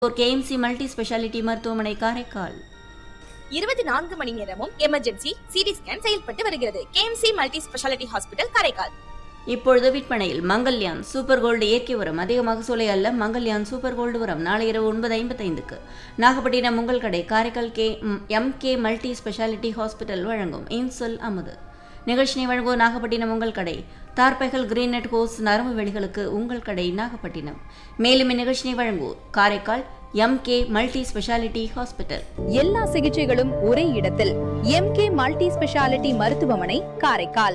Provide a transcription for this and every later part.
ஒரு KMC multi speciality மருத்துவமனை காரைக்கால் இருபத்தி நான்கு மணி நேரமும் எமர்ஜென்சி சிடி ஸ்கேன் செயல்பட்டு வருகிறது KMC multi speciality hospital Karaikal இப்பொழுது விற்பனையில் மங்கல்யான் சூப்பர் கோல்டு இயற்கை உரம் அதிக மகசூலை அல்ல மங்கல்யான் சூப்பர் கோல்டு உரம் நாளை இரவு ஒன்பது ஐம்பத்தைந்துக்கு நாகப்பட்டினம் உங்கள் கடை Karaikal K M K multi speciality hospital வழங்கும் இன்சொல் அமுது நிகழ்ச்சியை வழங்குவோர் நாகப்பட்டினம் உங்கள் கடை தார்பைகள் கிரீன் நெட் ஹோஸ் நரம்பு வெளிகளுக்கு உங்கள் கடை நாகப்பட்டினம் மேலும் இந்நிகழ்ச்சியை வழங்குவோர் Karaikal M K multi speciality hospital எல்லா சிகிச்சைகளும் ஒரே இடத்தில் எம்கே மல்டி ஸ்பெஷாலிட்டி மருத்துவமனை காரைக்கால்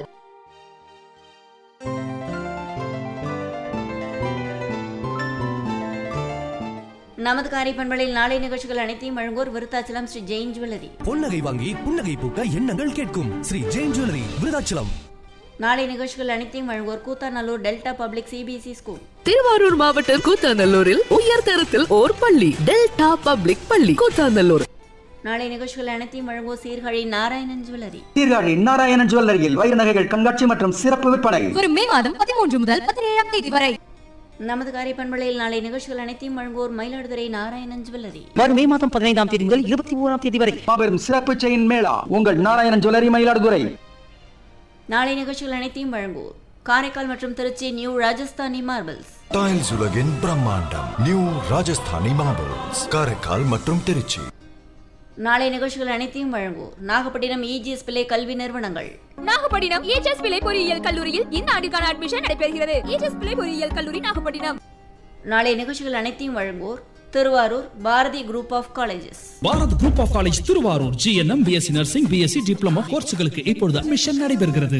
நமது காரை பண்பலையில் நாளை நிகழ்ச்சிகள் அனைத்தையும் வழங்குவோர் விருத்தாச்சலம் ஸ்ரீ ஜெயின் ஜுவல்லரி பொன்னகை வாங்கி புன்னகை பூக்க எண்ணங்கள் கேட்கும் ஸ்ரீ ஜெயின் ஜுவல்லரி விருதாச்சலம் நாளை நிகழ்ச்சிகள் அனைத்தையும் வழங்குவோர் Koothanallur delta public CBSE school Thiruvarur மாவட்டம் கூத்தாநல்லூரில் உயர் தரத்தில் ஓர் பள்ளி டெல்டா பப்ளிக் பள்ளி கூத்தாநல்லூர் நாளை நிகழ்ச்சிகள் அனைத்தையும் வழங்குவோர் சீர்காழி நாராயணன் ஜுவல்லரி சீர்காழி நாராயணன் ஜுவல்லரியில் வைர நகைகள் கண்காட்சி மற்றும் சிறப்பு விற்பனை வரும் மே மாதம் பதிமூன்று முதல் பதினேழாம் தேதி வரை நமது காரை பண்பலையில் நாளை நிகழ்ச்சிகள் அனைத்தையும் வழங்குவோர் மயிலாடுதுறை நாராயணன் ஜுவல்லரி வரும் மே மாதம் பதினைந்தாம் தேதி முதல் இருபத்தி ஓராம் தேதி வரை மாபெரும் சிறப்பு செயின் மேளா உங்கள் நாராயணன் ஜுவல்லரி மயிலாடுதுறை நாளை நிகழ்ச்சிகள் அனைத்தையும் வழங்குவோர் காரைக்கால் மற்றும் Tiruchi new Rajasthani marbles tiles உலகின் பிரம்மாண்டம் நியூ ராஜஸ்தானி மார்பிள்ஸ் காரைக்கால் மற்றும் திருச்சி நாளை நிகழ்ச்சிகள் அனைத்தையும் வழங்குவோர் நாகப்பட்டினம் இஜிஎஸ் பிள்ளை கல்வி நிறுவனங்கள் நாகப்பட்டினம் ஏஜஸ் பிள்ளை பொறியியல் கல்லூரியில் இந்த ஆண்டுக்கான அட்மிஷன் நடைபெறுகிறது ஏஜஸ் பிள்ளை பொறியியல் கல்லூரி நாகப்பட்டினம் நாளை நிகழ்ச்சிகள் அனைத்தையும் வழங்குவோர் Thiruvarur Bharathi group of colleges Bharat group of college Thiruvarur GNM BSc nursing BSc diploma கோர்ஸுகளுக்கு இப்பொழுது அட்மிஷன் நடைபெறுகிறது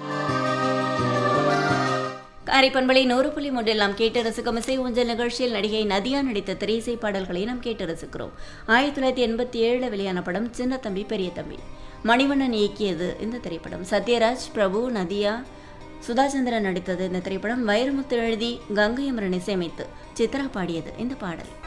காரை பண்பலை நூறு புள்ளி மூன்றில் நாம் கேட்டு ரசிக்கும் இசை ஊஞ்சல் நிகழ்ச்சியில் நடிகை நதியா நடித்த திரையிசை பாடல்களை நாம் கேட்டு ரசிக்கிறோம் ஆயிரத்தி தொள்ளாயிரத்தி எண்பத்தி ஏழில் வெளியான படம் சின்ன தம்பி பெரிய தம்பி மணிவண்ணன் இயக்கியது இந்த திரைப்படம் சத்யராஜ் பிரபு நதியா சுதாச்சந்திரன் நடித்தது இந்த திரைப்படம் வைரமுத்து எழுதி கங்கை அமரன் இசையமைத்து சித்ரா பாடியது இந்த பாடல்